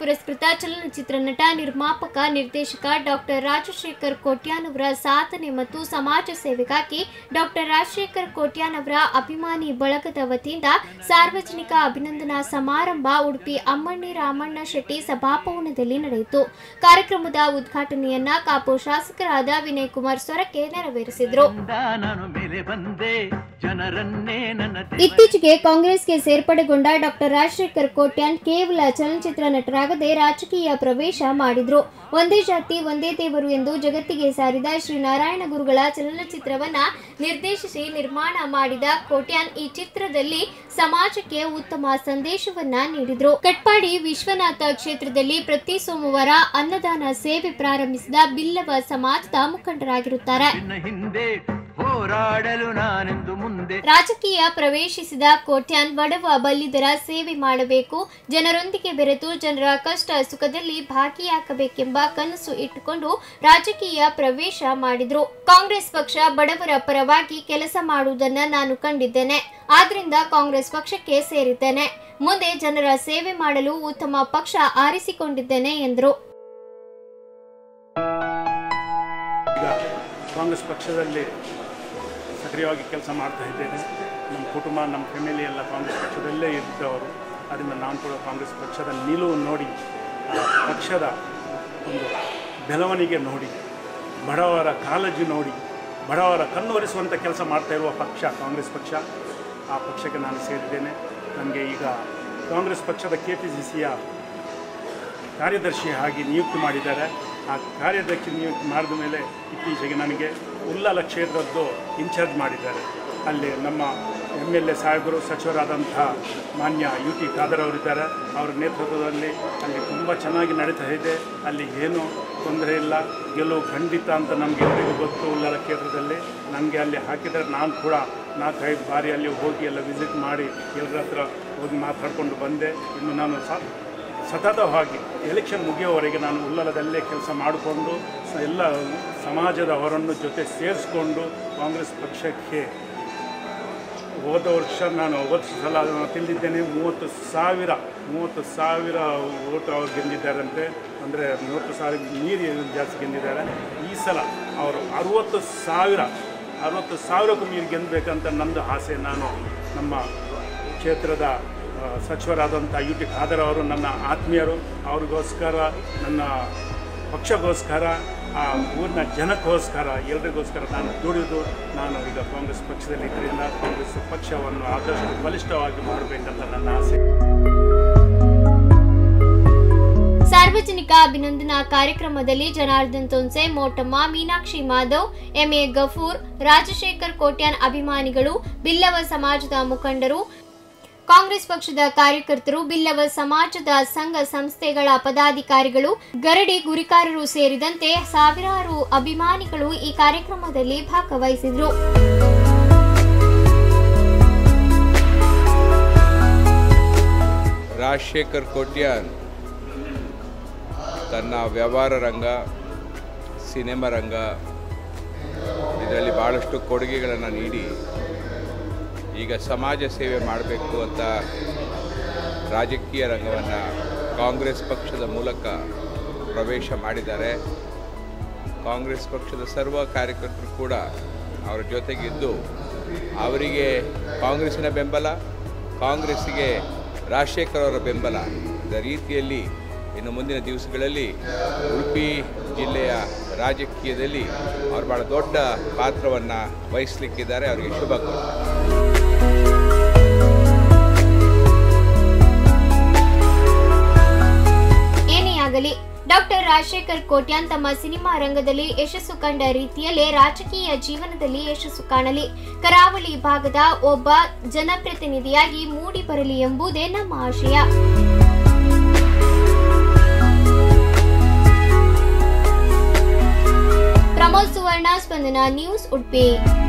ಪುರಸ್ಕೃತ ಚಲನಚಿತ್ರ ನಟ ನಿರ್ಮಾಪಕ ನಿರ್ದೇಶಕ ಡಾಕ್ಟರ್ ರಾಜಶೇಖರ್ ಕೋಟ್ಯಾನ್ ಅವರ ಸಾಧನೆ ಮತ್ತು ಸಮಾಜ ಸೇವೆಗಾಗಿ ಡಾಕ್ಟರ್ ರಾಜಶೇಖರ್ ಕೋಟ್ಯಾನ್ ಅವರ ಅಭಿಮಾನಿ ಬಳಗದ ವತಿಯಿಂದ ಸಾರ್ವಜನಿಕ ಅಭಿನಂದನಾ ಸಮಾರಂಭ ಉಡುಪಿ ಅಮ್ಮಣ್ಣಿ ರಾಮಣ್ಣ ಶೆಟ್ಟಿ ಸಭಾಭವನದಲ್ಲಿ ನಡೆಯಿತು ಕಾರ್ಯಕ್ರಮದ ಉದ್ಘಾಟನೆಯನ್ನ ಕಾಪು ಶಾಸಕರಾದ ವಿನಯ್ ಕುಮಾರ್ ಸೊರಕೆ ನೆರವೇರಿಸಿದರು ನಾನು ಮೇಲೆ ಬಂದೆ ಜನರನ್ನೇ ನನ್ನ ಇತ್ತೀಚೆಗೆ ಕಾಂಗ್ರೆಸ್ಗೆ ಸೇರ್ಪಡೆಗೊಂಡ ಡಾಕ್ಟರ್ ರಾಜಶೇಖರ್ ಕೋಟ್ಯಾನ್ ಕೇವಲ ಚಲನಚಿತ್ರ ನಟರಾಗದೆ ರಾಜಕೀಯ ಪ್ರವೇಶ ಮಾಡಿದ್ರು ಒಂದೇ ಜಾತಿ ಒಂದೇ ದೇವರು ಎಂದು ಜಗತ್ತಿಗೆ ಸಾರಿದ ಶ್ರೀ ನಾರಾಯಣ ಗುರುಗಳ ಚಲನಚಿತ್ರವನ್ನ ನಿರ್ದೇಶಿಸಿ ನಿರ್ಮಾಣ ಮಾಡಿದ ಕೋಟ್ಯಾನ್ ಈ ಚಿತ್ರದಲ್ಲಿ ಸಮಾಜಕ್ಕೆ ಉತ್ತಮ ಸಂದೇಶವನ್ನ ನೀಡಿದ್ರು ಕಟ್ಪಾಡಿ ವಿಶ್ವನಾಥ ಕ್ಷೇತ್ರದಲ್ಲಿ ಪ್ರತಿ ಸೋಮವಾರ ಅನ್ನದಾನ ಸೇವೆ ಪ್ರಾರಂಭಿಸಿದ ಬಿಲ್ಲವ ಸಮಾಜದ ಮುಖಂಡರಾಗಿರುತ್ತಾರೆ ನಿನ್ನ ಹಿಂದೆ ಹೋರಾಡಲು ನಾನೆಂದು ಮುಂದೆ ರಾಜಕೀಯ ಪ್ರವೇಶಿಸಿದ ಕೋಟ್ಯಾನ್ ಬಡವ ಬಲ್ಲಿದರ ಸೇವೆ ಮಾಡಬೇಕು ಜನರೊಂದಿಗೆ ಬೆರೆತು ಜನರ ಕಷ್ಟ ಸುಖದಲ್ಲಿ ಭಾಗಿಯಾಗಬೇಕೆಂಬ ಕನಸು ಇಟ್ಟುಕೊಂಡು ರಾಜಕೀಯ ಪ್ರವೇಶ ಮಾಡಿದ್ರು ಕಾಂಗ್ರೆಸ್ ಪಕ್ಷ ಬಡವರ ಪರವಾಗಿ ಕೆಲಸ ಮಾಡುವುದನ್ನ ನಾನು ಕಂಡಿದ್ದೇನೆ ಆದ್ರಿಂದ ಕಾಂಗ್ರೆಸ್ ಪಕ್ಷಕ್ಕೆ ಸೇರಿದ್ದೇನೆ ಮುಂದೆ ಜನರ ಸೇವೆ ಮಾಡಲು ಉತ್ತಮ ಪಕ್ಷ ಆರಿಸಿಕೊಂಡಿದ್ದೇನೆ ಎಂದರು ಈಗ ಕಾಂಗ್ರೆಸ್ ಪಕ್ಷದಲ್ಲಿ ಸಕ್ರಿಯವಾಗಿ ಕೆಲಸ ಮಾಡ್ತಾ ಇದ್ದೇನೆ ನಮ್ಮ ಕುಟುಂಬ ನಮ್ಮ ಫ್ಯಾಮಿಲಿ ಎಲ್ಲ ಕಾಂಗ್ರೆಸ್ ಪಕ್ಷದಲ್ಲೇ ಇದ್ದವರು ಅದರಿಂದ ನಾನು ಕೂಡ ಕಾಂಗ್ರೆಸ್ ಪಕ್ಷದ ನಿಲುವು ನೋಡಿ ಆ ಪಕ್ಷದ ಒಂದು ಬೆಳವಣಿಗೆ ನೋಡಿ ಬಡವರ ಕಾಳಜಿ ನೋಡಿ ಬಡವರ ಕಣ್ಣೊರೆಸುವಂಥ ಕೆಲಸ ಮಾಡ್ತಾ ಇರುವ ಪಕ್ಷ ಕಾಂಗ್ರೆಸ್ ಪಕ್ಷ ಆ ಪಕ್ಷಕ್ಕೆ ನಾನು ಸೇರಿದ್ದೇನೆ ನನಗೆ ಈಗ ಕಾಂಗ್ರೆಸ್ ಪಕ್ಷದ ಕೆ ಪಿ ಸಿ ಸಿಯ ಕಾರ್ಯದರ್ಶಿ ಆಗಿ ನಿಯುಕ್ತಿ ಮಾಡಿದ್ದಾರೆ ಆ ಕಾರ್ಯದರ್ಶಿ ನಿಯುಕ್ತಿ ಮಾಡಿದ ಮೇಲೆ ಇತ್ತೀಚೆಗೆ ನನಗೆ ಉಲ್ಲಾಲ ಕ್ಷೇತ್ರದ್ದು ಇನ್ಚಾರ್ಜ್ ಮಾಡಿದ್ದಾರೆ ಅಲ್ಲಿ ನಮ್ಮ ಎಮ್ ಎಲ್ ಎ ಸಾಹೇಬರು ಸಚಿವರಾದಂಥ ಮಾನ್ಯ ಯು ಟಿ ಖಾದರ್ ಅವರಿದ್ದಾರೆ ಅವರ ನೇತೃತ್ವದಲ್ಲಿ ಅಲ್ಲಿ ತುಂಬ ಚೆನ್ನಾಗಿ ನಡೀತಾ ಇದೆ ಅಲ್ಲಿ ಏನೂ ತೊಂದರೆ ಇಲ್ಲ ಗೆಲುವು ಖಂಡಿತ ಅಂತ ನಮಗೆ ಎಲ್ಲರಿಗೂ ಗೊತ್ತು ಉಲ್ಲಾಲ ಕ್ಷೇತ್ರದಲ್ಲಿ ನನಗೆ ಅಲ್ಲಿ ಹಾಕಿದರೆ ನಾನು ಕೂಡ ನಾಲ್ಕೈದು ಬಾರಿ ಅಲ್ಲಿ ಹೋಗಿ ಎಲ್ಲ ವಿಸಿಟ್ ಮಾಡಿ ಎಲ್ಲರ ಹತ್ರ ಹೋಗಿ ಮಾತಾಡಿಕೊಂಡು ಬಂದೆ ಇನ್ನು ನಾನು ಸಾ ಸತತವಾಗಿ ಎಲೆಕ್ಷನ್ ಮುಗಿಯುವವರೆಗೆ ನಾನು ಉಲ್ಲಲದಲ್ಲೇ ಕೆಲಸ ಮಾಡಿಕೊಂಡು ಸ- ಎಲ್ಲ ಸಮಾಜದವರನ್ನು ಜೊತೆ ಸೇರಿಸ್ಕೊಂಡು ಕಾಂಗ್ರೆಸ್ ಪಕ್ಷಕ್ಕೆ ಹೋದ ವರ್ಷ ನಾನು ಹೋದ ಸಲ ನಾನು ತಿಳಿದಿದ್ದೇನೆ ಮೂವತ್ತು ಸಾವಿರ ಮೂವತ್ತು ಸಾವಿರ ಓಟು ಅವ್ರು ಗೆದ್ದಿದ್ದಾರಂತೆ ಅಂದರೆ ಮೂವತ್ತು ಸಾವಿರ ಮೀರಿ ಜಾಸ್ತಿ ಗೆದ್ದಿದ್ದಾರೆ ಈ ಸಲ ಅವರು ಅರುವತ್ತು ಸಾವಿರ ಅರುವತ್ತು ಸಾವಿರಕ್ಕೂ ಮೀರಿ ಗೆಲ್ಲಬೇಕಂತ ನಂದು ಆಸೆ ನಾನು ನಮ್ಮ ಕ್ಷೇತ್ರದ ಆ, ಸಚಿವರಾದಂಥ ಯು ಟಿ ಖಾದರ್ ಅವರು ನನ್ನ ಆತ್ಮೀಯರು ಅವ್ರಿಗೋಸ್ಕರ ನನ್ನ ಪಕ್ಷಕ್ಕೋಸ್ಕರ ಆ ಊರಿನ ಜನಕ್ಕೋಸ್ಕರ ಎಲ್ರಿಗೋಸ್ಕರ ನಾನು ದುಡಿದು ನಾನು ಈಗ ಕಾಂಗ್ರೆಸ್ ಪಕ್ಷದಲ್ಲಿ ಇದರಿಂದ ಕಾಂಗ್ರೆಸ್ ಪಕ್ಷವನ್ನು ಆದಷ್ಟು ಬಲಿಷ್ಠವಾಗಿ ಮಾಡಬೇಕಂತ ನನ್ನ ಆಸೆ ಸಾರ್ವಜನಿಕ ಅಭಿನಂದನಾ ಕಾರ್ಯಕ್ರಮದಲ್ಲಿ ಜನಾರ್ದನ್ ತೊನ್ಸೆ ಮೋಟಮ್ಮ ಮೀನಾಕ್ಷಿ ಮಾಧವ್ ಎಂಎ ಗಫೂರ್ ರಾಜಶೇಖರ್ ಕೋಟ್ಯಾನ್ ಅಭಿಮಾನಿಗಳು ಬಿಲ್ಲವ ಸಮಾಜದ ಮುಖಂಡರು ಕಾಂಗ್ರೆಸ್ ಪಕ್ಷದ ಕಾರ್ಯಕರ್ತರು ಬಿಲ್ಲವ ಸಮಾಜದ ಸಂಘ ಸಂಸ್ಥೆಗಳ ಪದಾಧಿಕಾರಿಗಳು ಗರಡಿ ಗುರಿಕಾರರು ಸೇರಿದಂತೆ ಸಾವಿರಾರು ಅಭಿಮಾನಿಗಳು ಈ ಕಾರ್ಯಕ್ರಮದಲ್ಲಿ ಭಾಗವಹಿಸಿದರು ರಾಜಶೇಖರ್ ಕೋಟ್ಯಾನ್ ತನ್ನ ವ್ಯವಹಾರ ರಂಗ ಸಿನಿಮಾ ರಂಗ ಇದರಲ್ಲಿ ಭಾಳಷ್ಟು ಕೊಡುಗೆಗಳನ್ನು ನೀಡಿ ಈಗ ಸಮಾಜ ಸೇವೆ ಮಾಡಬೇಕು ಅಂತ ರಾಜಕೀಯ ರಂಗವನ್ನು ಕಾಂಗ್ರೆಸ್ ಪಕ್ಷದ ಮೂಲಕ ಪ್ರವೇಶ ಮಾಡಿದ್ದಾರೆ ಕಾಂಗ್ರೆಸ್ ಪಕ್ಷದ ಸರ್ವ ಕಾರ್ಯಕರ್ತರು ಕೂಡ ಅವರ ಜೊತೆಗಿದ್ದು ಅವರಿಗೆ ಕಾಂಗ್ರೆಸ್ಸಿನ ಬೆಂಬಲ ಕಾಂಗ್ರೆಸ್ಸಿಗೆ ರಾಜಶೇಖರ್ ಅವರ ಬೆಂಬಲ ಇದ ರೀತಿಯಲ್ಲಿ ಇನ್ನು ಮುಂದಿನ ದಿವಸಗಳಲ್ಲಿ ಉಡುಪಿ ಜಿಲ್ಲೆಯ ರಾಜಕೀಯದಲ್ಲಿ ಅವರು ಭಾಳ ದೊಡ್ಡ ಪಾತ್ರವನ್ನು ವಹಿಸಲಿಕ್ಕಿದ್ದಾರೆ ಅವರಿಗೆ ಶುಭ ಕೋರ್ತೇನೆ ಏನೇ ಆಗಲಿ ಡಾಕ್ಟರ್ ರಾಜಶೇಖರ್ ಕೋಟ್ಯಾನ್ ತಮ್ಮ ಸಿನಿಮಾ ರಂಗದಲ್ಲಿ ಯಶಸ್ಸು ಕಂಡ ರೀತಿಯಲ್ಲೇ ರಾಜಕೀಯ ಜೀವನದಲ್ಲಿ ಯಶಸ್ಸು ಕಾಣಲಿ ಕರಾವಳಿ ಭಾಗದ ಒಬ್ಬ ಜನಪ್ರತಿನಿಧಿಯಾಗಿ ಮೂಡಿ ಬರಲಿ ಎಂಬುದೇ ನಮ್ಮ ಆಶಯ ಪ್ರಮೋದ್ ಸುವರ್ಣ ಸ್ಪಂದನ ನ್ಯೂಸ್ ಉಡುಪಿ